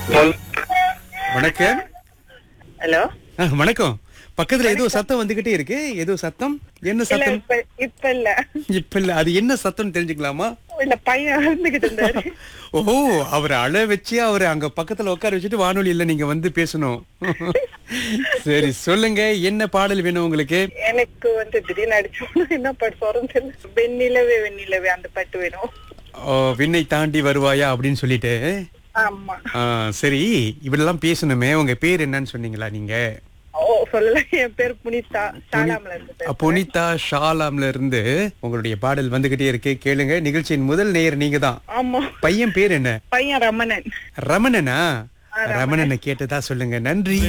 வணக்கம் ஹலோ ஆ, வணக்கம் பக்கத்துல ஏதோ சத்தம் வந்துகிட்டே இருக்கு ஏதோ சத்தம் என்ன இல்ல சத்தம் இப்ப இப்ப இல்ல இப்ப இல்ல அது என்ன சத்தம் தெரிஞ்சுக்கலாமா இல்ல பையன் அழுந்துகிட்டு இருந்தாரு ஓ அவரை அழ வச்சு அவரை அங்க பக்கத்துல உட்கார வச்சுட்டு வானொலியில நீங்க வந்து பேசணும் சரி சொல்லுங்க என்ன பாடல் வேணும் உங்களுக்கு எனக்கு வந்து திடீர்னு அடிச்சோம் என்ன பாட்டு சொல்றேன்னு தெரியல வெண்ணிலவே வெண்ணிலவே அந்த பாட்டு வேணும் ஓ, விண்ணை தாண்டி வருவாயா அப்படின்னு சொல்லிட்டு ஆமா ஆ, சரி இப்படிலாம் பேசணுமே உங்க பேர் என்னன்னு சொன்னீங்களா நீங்க ஓ சொல்லல என் பேர் புனிதா சாலாமல இருந்து அ, புனிதா ஷாலாம்ல இருந்து உங்களுடைய பாடல் வந்துகிட்டே இருக்கு கேளுங்க நிகழ்ச்சியின் முதல் நேயர் நீங்க தான் ஆமா பையன் பேர் என்ன பையன் ரமணன் ரமணனா ரமணனை கேட்டதா சொல்லுங்க நன்றி